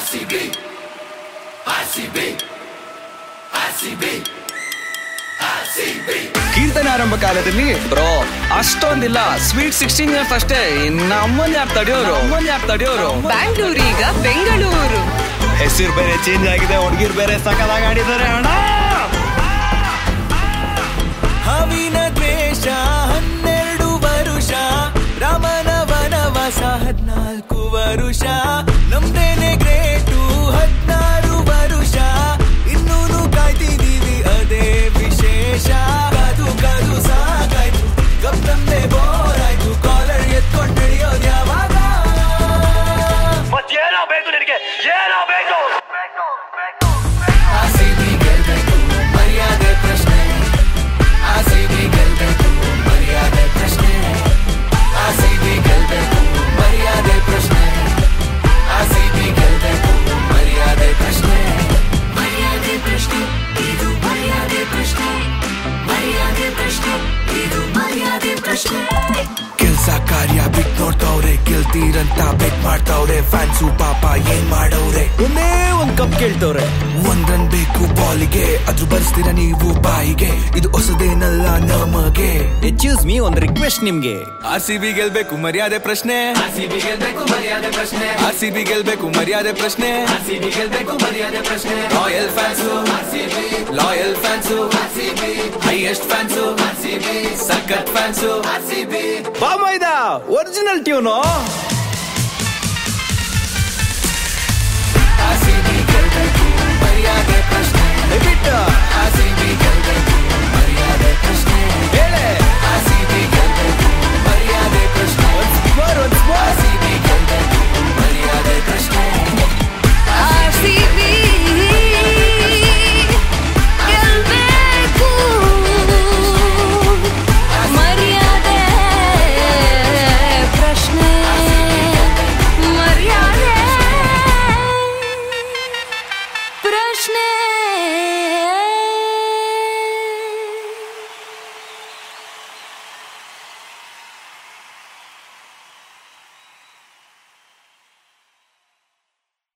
RCB, RCB, RCB, RCB. ಕೀರ್ತನೆ ಆರಂಭ ಕಾಲದಲ್ಲಿ ಬ್ರೋ ಅಷ್ಟೊಂದಿಲ್ಲ ಸ್ವೀಟ್ ಸಿಕ್ಸ್ಟೀನ್ ಇಯರ್ಸ್ ಅಷ್ಟೇ ಇನ್ನ ಅಮ್ಮನ್ ಯಾರು ತಡೆಯೋರು ಅಮ್ಮನ್ ಯಾರು ತಡೆಯೋರು ಬ್ಯಾಂಗ್ಳೂರು ಈಗ ಬೆಂಗಳೂರು ಹೆಸರು ಬೇರೆ ಚೇಂಜ್ ಆಗಿದೆ ಹುಡುಗಿರ್ ಬೇರೆ ಸಕಲಾಗಿ ಆಡಿದ್ದಾರೆ ಅಣ್ಣ ಹವಿನ ದ್ವೇಷ ಹನ್ನೆರಡು ವರುಷ ರಾಮನ ವನವಾಸ ಹದ್ನಾಲ್ಕು ವರುಷ ನಮ್ದೇನೆ ಗ್ರೇಟು ಹದ್ನಾರು ವರುಷ ಇನ್ನೂನು ಕಾಯ್ತಿದೀವಿ ಅದೇ ವಿಶೇಷ ಕಾದು ಕಾದು ಸಾಕಾಯ್ತು ಗಪ್ಪಂದೆ ಬೋರ್ ಆಯ್ತು ಕಾಲರ್ ಎತ್ಕೊಂಡು ನಡೆಯೋದು ಯಾವಾಗ ಮತ್ತೇನೋ ಬೇಕು ನಿನಗೆ ಏನೋ ಬೇಕು RCB ಗೆಲ್ಬೇಕು ಮರ್ಯಾದೆ ಪ್ರಶ್ನೆ RCB ಗೆಲ್ಬೇಕು ಮರ್ಯಾದೆ ಪ್ರಶ್ನೆ RCB ಗೆಲ್ಬೇಕು ಮರ್ಯಾದೆ ಪ್ರಶ್ನೆ RCB ಗೆಲ್ಬೇಕು ಮರ್ಯಾದೆ ಪ್ರಶ್ನೆ ಮರ್ಯಾದೆ ಪ್ರಶ್ನೆ ಇದು ಮರ್ಯಾದೆ ಪ್ರಶ್ನೆ ಮರ್ಯಾದೆ ಪ್ರಶ್ನೆ ಇದು ಮರ್ಯಾದೆ ಪ್ರಶ್ನೆ ಕೆಲ್ಸ ಕಾರ್ಯ ಬಿಟ್ ನೋಡ್ತವ್ರೆ ಗೆಲ್ತೀರಂತ ಬೆಟ್ ಮಾಡ್ತವ್ರೆ ಫ್ಯಾನ್ಸು ಪಾಪ ಏನ್ ಮಾಡವ್ರೆ ಒಂದೇ ಒಂದ್ ಕಪ್ ಕೇಳ್ತವ್ರೆ ಒಂದ್ ರನ್ ಬೇಕು ಬಾಲಿಗೆ ಅದ್ರ ಬರ್ಸ್ತೀರ ನೀವು ಬಾಯಿಗೆ ಇದು ಹೊಸದೇನಲ್ಲ ನಮಗೆ ಎಚ್ಯೂಸ್ ಮೀ ಒಂದ್ ರಿಕ್ವೆಸ್ಟ್ ನಿಮ್ಗೆ ಆರ್ ಸಿ ಬಿ ಗೆಲ್ಬೇಕು ಮರ್ಯಾದೆ ಪ್ರಶ್ನೆ RCB ಗೆಲ್ಬೇಕು ಮರ್ಯಾದೆ ಪ್ರಶ್ನೆ ಆರ್ ಸಿ ಬಿ ಗೆಲ್ಬೇಕು ಮರ್ಯಾದೆ ಪ್ರಶ್ನೆ RCB ಗೆಲ್ಬೇಕು ಮರ್ಯಾದೆ ಪ್ರಶ್ನೆ royal fans RCB loyal fans RCB highest fans RCB ಸಖತ್ ಫ್ಯಾನ್ಸು RCB ಬಾಮೈದ ಒರಿಜಿನಲ್ ಟ್ಯೂನು